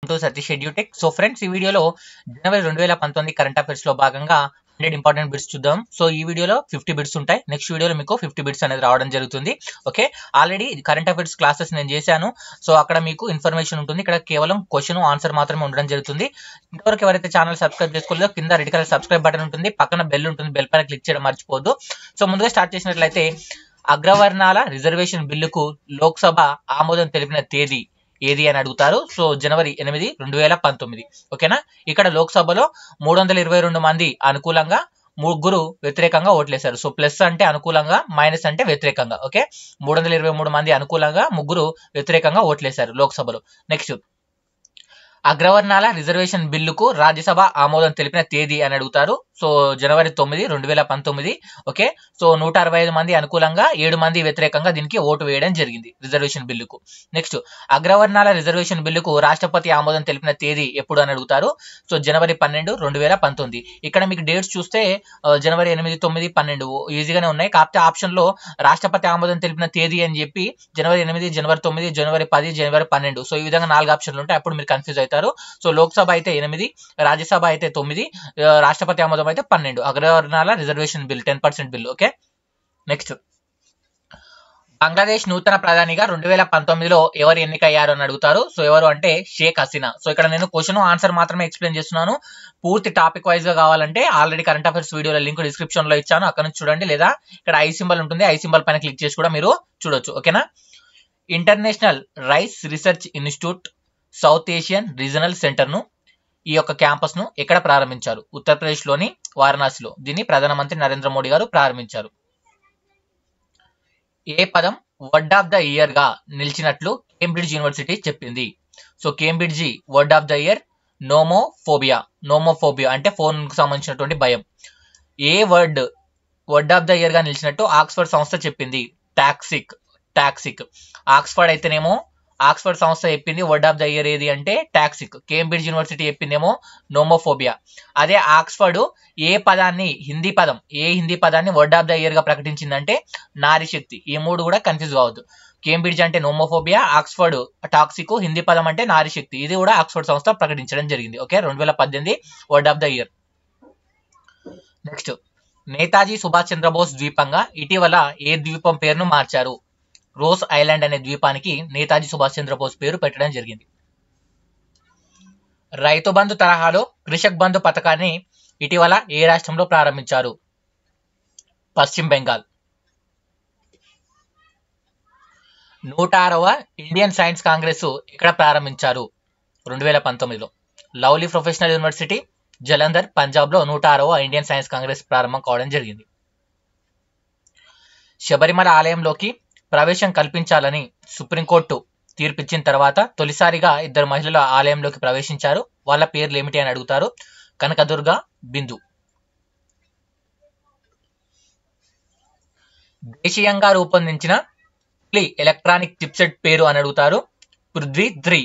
to Satish edutech so friends ఈ వీడియోలో జనవరి రెండు వేల పంతొమ్మిది కరెంట్ అఫైర్స్ లో భాగంగా హండ్రెడ్ ఇంపార్టెంట్ బిట్స్ చూద్దాం సో ఈ వీడియోలో ఫిఫ్టీ బిట్స్ ఉంటాయి నెక్స్ట్ వీడియోలో మీకు ఫిఫ్టీ బిట్స్ అనేది రావడం జరుగుతుంది okay already current affairs classes నేను చేశాను సో అక్కడ మీకు ఇన్ఫర్మేషన్ ఉంటుంది ఇక్కడ కేవలం క్వశ్చన్ ఆన్సర్ మాత్రమే ఉండడం జరుగుతుంది ఇంతవరకు ఎవరైతే ఛానల్ సబ్స్క్రైబ్ చేసుకోలేదో కింద రెడ్ కలర్ సబ్స్క్రైబ్ బటన్ ఉంటుంది పక్కన బెల్ ఉంటుంది బెల్ పైన క్లిక్ చేయడం మర్చిపోవద్దు సో ముందుగా స్టార్ట్ చేసినట్లయితే అగ్రవర్ణాల రిజర్వేషన్ బిల్లుకు లోక్సభ ఆమోదం తెలిపిన తేదీ ఏది అని అడుగుతారు సో జనవరి ఎనిమిది రెండు వేల పంతొమ్మిది ఓకేనా ఇక్కడ లోక్సభలో మూడు వందల ఇరవై రెండు మంది అనుకూలంగా ముగ్గురు వ్యతిరేకంగా ఓట్లేశారు సో ప్లస్ అంటే అనుకూలంగా మైనస్ అంటే వ్యతిరేకంగా ఓకే మూడు వందల ఇరవై మూడు మంది అనుకూలంగా ముగ్గురు వ్యతిరేకంగా ఓట్లేశారు లోక్సభలో నెక్స్ట్ అగ్రవర్ణాల రిజర్వేషన్ బిల్లుకు రాజ్యసభ ఆమోదం తెలిపిన తేదీ అని అడుగుతారు సో జనవరి తొమ్మిది రెండు వేల పంతొమ్మిది ఓకే సో నూట అరవై ఐదు మంది అనుకూలంగా ఏడు మంది వ్యతిరేకంగా దీనికి ఓటు వేయడం జరిగింది రిజర్వేషన్ బిల్లుకు నెక్స్ట్ అగ్రవర్ణాల రిజర్వేషన్ బిల్లుకు రాష్ట్రపతి ఆమోదం తెలిపిన తేదీ ఎప్పుడు అని అడుగుతారు సో జనవరి పన్నెండు రెండు వేల పంతొమ్మిది ఇక్కడ మీకు డేట్స్ చూస్తే ఆ, జనవరి ఎనిమిది తొమ్మిది పన్నెండు ఈజీగానే ఉన్నాయి కాకపోతే ఆప్షన్ లో రాష్ట్రపతి ఆమోదం తెలిపిన తేదీ అని చెప్పి జనవరి ఎనిమిది జనవరి తొమ్మిది జనవరి పది జనవరి పన్నెండు సో ఈ విధంగా నాలుగు ఆప్షన్లు ఉంటాయి అప్పుడు మీరు కన్ఫ్యూజ్ అవుతారు సో లోక్సభ అయితే ఎనిమిది రాజ్యసభ అయితే తొమ్మిది ఆ, రాష్ట్రపతి ఆమోదం అయితే పన్నెండు అగ్రవర్ణాల reservation bill ten percent bill okay next Bangladesh నూతన ప్రధానిగా రెండు వేల పంతొమ్మిదిలో ఎవరు ఎన్నికయ్యారు అని అడుగుతారు సో ఎవరు అంటే షేక్ హసీనా సో ఇక్కడ నేను క్వశ్చన్ ఆన్సర్ మాత్రమే ఎక్స్ప్లెయిన్ చేస్తున్నాను పూర్తి టాపిక్ వైజ్ గా కావాలంటే ఆల్రెడీ కరెంట్ అఫైర్స్ వీడియోలో లింక్ డిస్క్రిప్షన్ లో ఇచ్చాను అక్కడ నుంచి చూడండి లేదా ఇక్కడ ఐ సింబల్ ఉంటుంది ఐ సింబల్ పైన క్లిక్ చేసి కూడా మీరు చూడొచ్చు ఓకేనా international rice research institute south Asian regional centre ను ఈ యొక్క క్యాంపస్ ను ఎక్కడ ప్రారంభించారు ఉత్తరప్రదేశ్ లోని వారణాసిలో దీన్ని ప్రధానమంత్రి నరేంద్ర మోడీ గారు ప్రారంభించారు ఏ పదం వర్డ్ ఆఫ్ ద ఇయర్ గా నిలిచినట్లు కేంబ్రిడ్జ్ యూనివర్సిటీ చెప్పింది so Cambridge word of the year nomophobia nomophobia అంటే ఫోన్ కు సంబంధించినటువంటి భయం ఏ word word of the year గా నిలిచినట్టు ఆక్స్ఫర్డ్ సంస్థ చెప్పింది టాక్సిక్ టాక్సిక్ ఆక్స్ఫర్డ్ అయితేనేమో ఆక్స్ఫర్డ్ సంస్థ చెప్పింది వర్డ్ ఆఫ్ ద ఇయర్ ఏది అంటే టాక్సిక్ కేంబ్రిడ్జ్ యూనివర్సిటీ చెప్పిందేమో నోమోఫోబియా అదే ఆక్స్ఫర్డ్ ఏ పదాన్ని హిందీ పదం ఏ హిందీ పదాన్ని వర్డ్ ఆఫ్ ద ఇయర్ గా ప్రకటించిందంటే నారీ శక్తి ఈ మూడు కూడా కన్ఫ్యూజ్ కావద్దు కేంబ్రిడ్జ్ అంటే నోమోఫోబియా ఆక్స్ఫర్డ్ టాక్సిక్ హిందీ పదం అంటే నారీ శక్తి ఇది కూడా ఆక్స్ఫర్డ్ సంస్థ ప్రకటించడం జరిగింది ఓకే రెండు వేల పద్దెనిమిది word of the year next Netaji Subhash Chandrabose ద్వీపంగా ఇటీవల ఏ ద్వీపం పేరును మార్చారు రోస్ ఐలాండ్ అనే ద్వీపానికి నేతాజీ సుభాష్ చంద్రబోస్ పేరు పెట్టడం జరిగింది రైతు బంధు తరహాలో కృషక్ బంధు పథకాన్ని ఇటీవల ఏ రాష్ట్రంలో ప్రారంభించారు పశ్చిమ బెంగాల్ నూట ఆరవ ఇండియన్ సైన్స్ కాంగ్రెస్ ఎక్కడ ప్రారంభించారు రెండు వేల పంతొమ్మిదిలో lovely professional university Jalandhar Punjab లో నూట ఆరవ ఇండియన్ సైన్స్ కాంగ్రెస్ ప్రారంభం కావడం జరిగింది శబరిమల ఆలయంలోకి ప్రవేశం కల్పించాలని సుప్రీంకోర్టు తీర్పిచ్చిన తర్వాత తొలిసారిగా ఇద్దరు మహిళలు ఆలయంలోకి ప్రవేశించారు వాళ్ళ పేర్లు ఏమిటి అని అడుగుతారు కనకదుర్గ బిందు దేశీయంగా రూపొందించిన తొలి ఎలక్ట్రానిక్ చిప్సెట్ పేరు అని అడుగుతారు పృథ్వీ త్రీ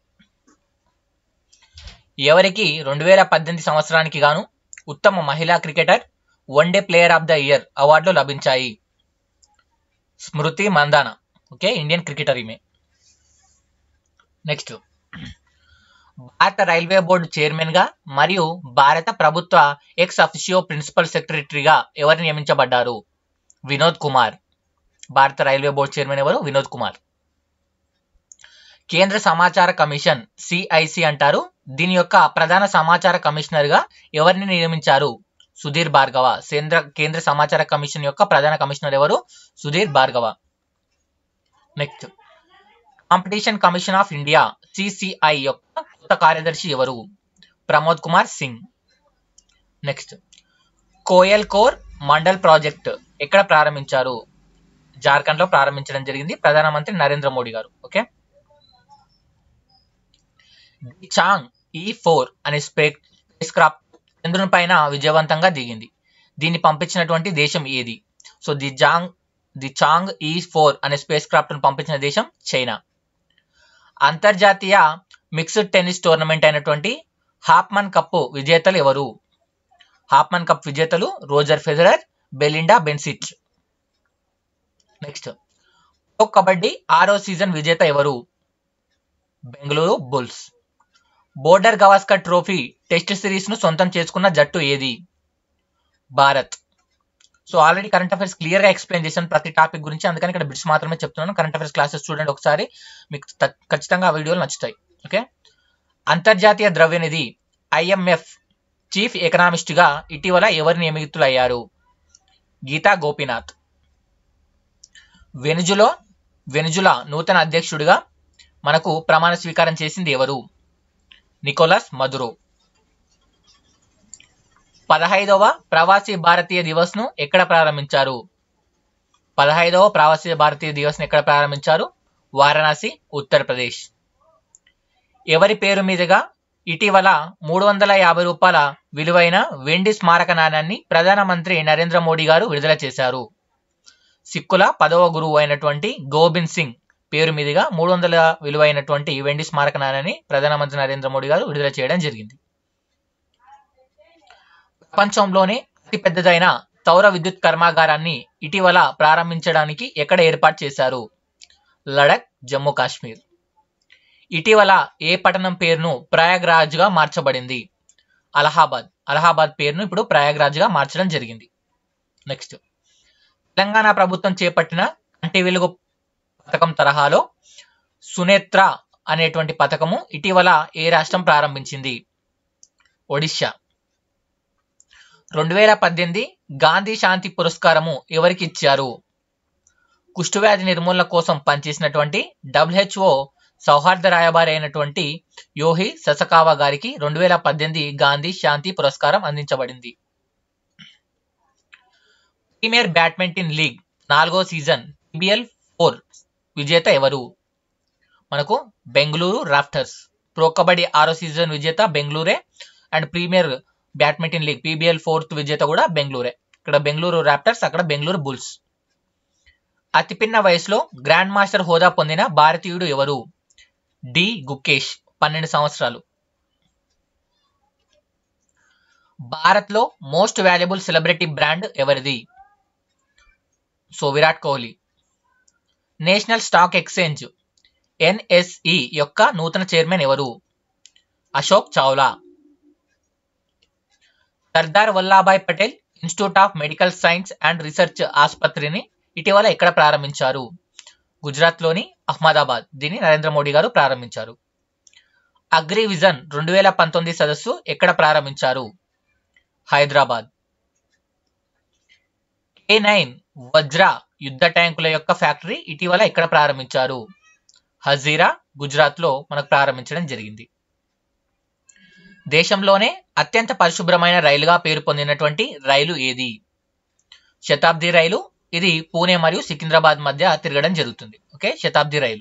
ఎవరికి రెండు వేల పద్దెనిమిది సంవత్సరానికి గాను ఉత్తమ మహిళా cricketer one day player of the year అవార్డులు లభించాయి Smriti Mandhana okay Indian cricketer ఈమె నెక్స్ట్ భారత రైల్వే బోర్డు చైర్మన్ గా మరియు భారత ప్రభుత్వ ఎక్స్ అఫిషియో ప్రిన్సిపల్ సెక్రటరీగా ఎవరు నియమించబడ్డారు వినోద్ కుమార్ భారత రైల్వే బోర్డు చైర్మన్ ఎవరు వినోద్ కుమార్ కేంద్ర సమాచార కమిషన్ సిఐసి అంటారు దీని యొక్క ప్రధాన సమాచార కమిషనర్ గా ఎవరిని నియమించారు సుధీర్ భార్గవ కేంద్ర కేంద్ర సమాచార కమిషన్ యొక్క ప్రధాన కమిషనర్ ఎవరు Sudhir Bhargava next competition commission of India CCI యొక్క కొత్త కార్యదర్శి ఎవరు ప్రమోద్ కుమార్ సింగ్ నెక్స్ట్ కోయల్ కోర్ మండల్ ప్రాజెక్ట్ ఎక్కడ ప్రారంభించారు జార్ఖండ్ లో ప్రారంభించడం జరిగింది ప్రధానమంత్రి నరేంద్ర మోడీ గారు okay the Chang'e four అనే స్పేస్ క్రాఫ్ట్ చంద్రుని పైన విజయవంతంగా దిగింది దీన్ని పంపించినటువంటి దేశం ఏది సో ది జాంగ్ ది చాంగ్ ఈ ఫోర్ అనే స్పేస్ క్రాఫ్ట్ ను పంపించిన దేశం చైనా అంతర్జాతీయ మిక్స్డ్ టెన్నిస్ టోర్నమెంట్ అయినటువంటి హాప్మన్ కప్ విజేతలు ఎవరు హాప్మన్ కప్ విజేతలు Roger Federer Belinda Bencic next pro kabaddi ఆరో సీజన్ విజేత ఎవరు Bengaluru bulls border Gavaskar trophy test series ను సొంతం చేసుకున్న జట్టు ఏది Bharat so already current affairs clear గా ఎక్స్ప్లెయిన్ చేశాను ప్రతి టాపిక్ గురించి అందుకని ఇక్కడ బిట్స్ మాత్రమే చెప్తున్నాను కరెంట్ అఫైర్స్ క్లాసెస్ చూడండి ఒకసారి మీకు త- ఖచ్చితంగా ఆ వీడియోలు నచ్చుతాయి ఓకే అంతర్జాతీయ ద్రవ్యనిధి ఐఎంఎఫ్ చీఫ్ ఎకనామిస్ట్ గా ఇటీవల ఎవరు నియమితులయ్యారు గీతా గోపీనాథ్ వెనుజులో వెనుజులా నూతన అధ్యక్షుడిగా మనకు ప్రమాణ స్వీకారం చేసింది ఎవరు నికోలస్ మదురో పదహైదవ ప్రవాసీ భారతీయ దివస్ ను ఎక్కడ ప్రారంభించారు పదహైదవ ప్రవాసీ భారతీయ దివస్ ను ఎక్కడ ప్రారంభించారు వారణాసి ఉత్తరప్రదేశ్ ఎవరి పేరు మీదుగా ఇటీవల మూడు వందల యాభై రూపాయల విలువైన వెండి స్మారక నాణ్యాన్ని ప్రధానమంత్రి నరేంద్ర మోడీ గారు విడుదల చేశారు సిక్కుల పదవ గురువు అయినటువంటి గోబింద్ సింగ్ పేరు మీదుగా మూడు వందల విలువైనటువంటి వెండి స్మారక నాణ్యాన్ని ప్రధానమంత్రి నరేంద్ర మోడీ గారు విడుదల చేయడం జరిగింది ప్రపంచంలోనే అతి పెద్దదైన సౌర విద్యుత్ కర్మాగారాన్ని ఇటీవల ప్రారంభించడానికి ఎక్కడ ఏర్పాటు చేశారు లడక్ జమ్మూ కాశ్మీర్ ఇటీవల ఏ పట్టణం పేరును ప్రయాగ్రాజ్ గా మార్చబడింది అలహాబాద్ అలహాబాద్ పేరును ఇప్పుడు ప్రయాగ్రాజ్ గా మార్చడం జరిగింది నెక్స్ట్ తెలంగాణ ప్రభుత్వం చేపట్టిన కంటి వెలుగు పథకం తరహాలో సునేత్ర అనేటువంటి పథకము ఇటీవల ఏ రాష్ట్రం ప్రారంభించింది ఒడిశా రెండు వేల పద్దెనిమిది గాంధీ శాంతి పురస్కారము ఎవరికి ఇచ్చారు కుష్ఠవ్యాధి నిర్మూలన కోసం పనిచేసినటువంటి డబ్ల్యూహెచ్ఓ సౌహార్ద రాయబారి అయినటువంటి యోహి ససకావా గారికి రెండు వేల పద్దెనిమిది గాంధీ శాంతి పురస్కారం అందించబడింది ప్రీమియర్ బ్యాడ్మింటన్ లీగ్ నాలుగో సీజన్ పిబిఎల్ ఫోర్ విజేత ఎవరు మనకు బెంగళూరు రాఫ్టర్స్ ప్రో కబడ్డీ ఆరో సీజన్ విజేత బెంగళూరే and premier badminton league PBL fourth విజేత కూడా బెంగళూరే ఇక్కడ బెంగళూరు రాప్టర్స్ అక్కడ బెంగళూరు బుల్స్ అతి పిన్న వయసులో గ్రాండ్ మాస్టర్ హోదా పొందిన భారతీయుడు ఎవరు డి గుకేష్ పన్నెండు సంవత్సరాలు భారత్ లో మోస్ట్ వాల్యుబుల్ సెలబ్రిటీ బ్రాండ్ ఎవరిది so Virat Kohli national stock exchange NSE యొక్క నూతన చైర్మన్ ఎవరు Ashok Chawla Sardar Vallabhbhai Patel institute of medical science and research ఆసుపత్రిని ఇటీవల ఎక్కడ ప్రారంభించారు గుజరాత్ లోని అహ్మదాబాద్ దీన్ని నరేంద్ర మోడీ గారు ప్రారంభించారు అగ్రి విజన్ రెండు వేల పంతొమ్మిది సదస్సు ఎక్కడ ప్రారంభించారు హైదరాబాద్ కే నైన్ వజ్ర యుద్ధ ట్యాంకుల యొక్క ఫ్యాక్టరీ ఇటీవల ఎక్కడ ప్రారంభించారు హజీరా గుజరాత్ లో మనకు ప్రారంభించడం జరిగింది దేశంలోనే అత్యంత పరిశుభ్రమైన రైలుగా పేరు పొందినటువంటి రైలు ఏది శతాబ్ది రైలు ఇది పూణే మరియు సికింద్రాబాద్ మధ్య తిరగడం జరుగుతుంది ఓకే శతాబ్ది రైలు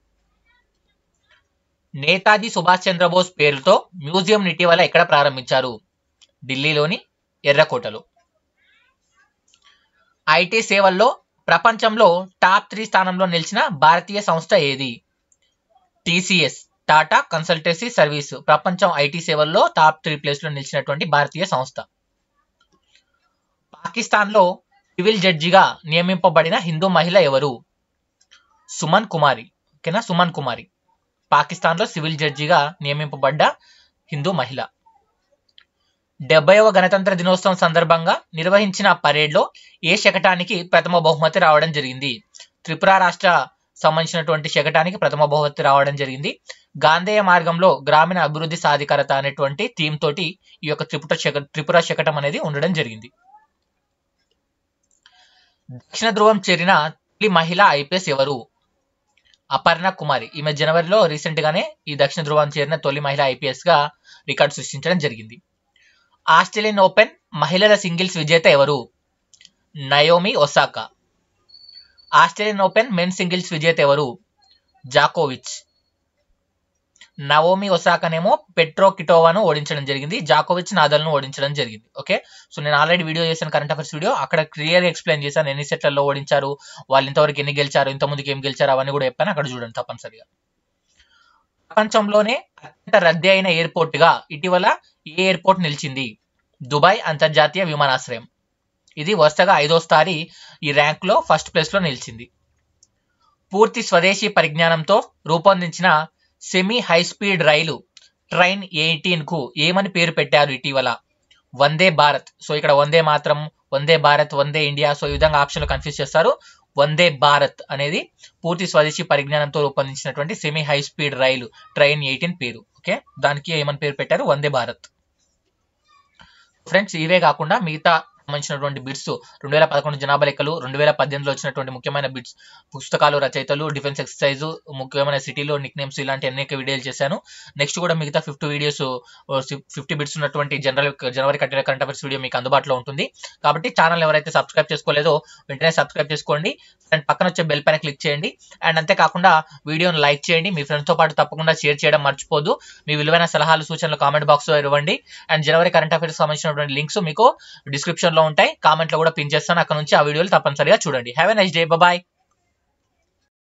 నేతాజీ సుభాష్ చంద్రబోస్ పేరుతో మ్యూజియం ఇటీవల ఎక్కడ ప్రారంభించారు ఢిల్లీలోని ఎర్రకోటలో ఐటీ సేవల్లో ప్రపంచంలో టాప్ త్రీ స్థానంలో నిలిచిన భారతీయ సంస్థ ఏది టీసీఎస్ టాటా కన్సల్టెన్సీ సర్వీస్ ప్రపంచం ఐటీ సేవల్లో టాప్ త్రీ ప్లేస్ లో నిలిచినటువంటి భారతీయ సంస్థ పాకిస్తాన్ లో సివిల్ జడ్జిగా నియమింపబడిన హిందూ మహిళ ఎవరు సుమన్ కుమారి ఓకేనా సుమన్ కుమారి పాకిస్తాన్ లో సివిల్ జడ్జిగా నియమింపబడ్డ హిందూ మహిళ డెబ్బైవ గణతంత్ర దినోత్సవం సందర్భంగా నిర్వహించిన పరేడ్లో ఏ శకటానికి ప్రథమ బహుమతి రావడం జరిగింది త్రిపుర రాష్ట్ర సంబంధించినటువంటి శకటానికి ప్రథమ బహుమతి రావడం జరిగింది గాంధేయ మార్గంలో గ్రామీణ అభివృద్ధి సాధికారత అనేటువంటి థీమ్ తోటి ఈ యొక్క త్రిపుర శక త్రిపుర శకటం అనేది ఉండడం జరిగింది దక్షిణ ధ్రువం చేరిన తొలి మహిళ ఐపీఎస్ ఎవరు అపర్ణ కుమారి ఈమె జనవరిలో రీసెంట్ గానే ఈ దక్షిణ ధ్రువం చేరిన తొలి మహిళ ఐపీఎస్ గా రికార్డు సృష్టించడం జరిగింది ఆస్ట్రేలియన్ ఓపెన్ మహిళల సింగిల్స్ విజేత ఎవరు Naomi Osaka Australian open men singles విజేత ఎవరు జాకోవిచ్ నవోమి ఒసాకనేమో పెట్రో కిటోవాను ఓడించడం జరిగింది జాకోవిచ్ నాదల్ను ఓడించడం జరిగింది ఓకే సో నేను ఆల్రెడీ వీడియో చేశాను కరెంట్ అఫైర్స్ వీడియో అక్కడ క్లియర్ ఎక్స్ప్లెయిన్ చేశాను ఎన్ని సెట్లలో ఓడించారు వాళ్ళు ఇంతవరకు ఎన్ని గెలిచారు ఇంతమందికి ఏం గెలిచారు అవన్నీ కూడా చెప్పాను అక్కడ చూడండి తప్పనిసరిగా ప్రపంచంలోనే అత్యంత రద్దీ అయిన ఎయిర్పోర్ట్ గా ఇటీవల ఏ ఎయిర్పోర్ట్ నిలిచింది దుబాయ్ అంతర్జాతీయ విమానాశ్రయం ఇది వరుసగా ఐదోసారి ఈ ర్యాంక్ లో ఫస్ట్ ప్లేస్ లో నిలిచింది పూర్తి స్వదేశీ పరిజ్ఞానంతో రూపొందించిన సెమీ హై స్పీడ్ రైలు ట్రైన్ ఎయిటీన్ కు ఏమని పేరు పెట్టారు ఇటీవల వందే భారత్ సో ఇక్కడ వందే మాత్రం వందే భారత్ వందే ఇండియా సో ఈ విధంగా ఆప్షన్లు కన్ఫ్యూజ్ చేస్తారు వందే భారత్ అనేది పూర్తి స్వదేశీ పరిజ్ఞానంతో రూపొందించినటువంటి సెమీ హై స్పీడ్ రైలు ట్రైన్ ఎయిటీన్ పేరు ఓకే దానికి ఏమని పేరు పెట్టారు వందే భారత్ ఫ్రెండ్స్ ఇవే కాకుండా మిగతా సంబంధించినటువంటి బిట్స్ రెండు వేల పదకొండు జనాభా లెక్కలు రెండు వేల పద్దెనిమిదిలో వచ్చినటువంటి ముఖ్యమైన బిట్స్ పుస్తకాలు రచయితలు డిఫెన్స్ ఎక్సర్సైజ్ ముఖ్యమైన సిటీలో నిక్ నేమ్స్ ఇలాంటి అనేక వీడియోలు చేశాను నెక్స్ట్ కూడా మిగతా ఫిఫ్టీ వీడియోస్ ఫిఫ్టీ బిట్స్ ఉన్నటువంటి జనరల్ జనవరి కట్టిన కరెంట్ అఫైర్స్ వీడియో మీకు అందుబాటులో ఉంటుంది కాబట్టి ఛానల్ ఎవరైతే సబ్స్క్రైబ్ చేసుకోలేదో వెంటనే సబ్స్క్రైబ్ చేసుకోండి అండ్ పక్కన వచ్చే బెల్ పైన క్లిక్ చేయండి అండ్ అంతేకాకుండా వీడియోని లైక్ చేయండి మీ ఫ్రెండ్స్తో పాటు తప్పకుండా షేర్ చేయడం మర్చిపోదు మీ విలువైన సలహాలు సూచనలు కామెంట్ బాక్స్లో ఇవ్వండి అండ్ జనవరి కరెంట్ అఫైర్స్ సంబంధించినటువంటి లింక్స్ మీకు డిస్క్రిప్షన్ లో ఉంటాయి కామెంట్ లో కూడా పిన్ చేస్తాను అక్కడ నుంచి ఆ వీడియోలు తప్పనిసరిగా చూడండి have a nice day bye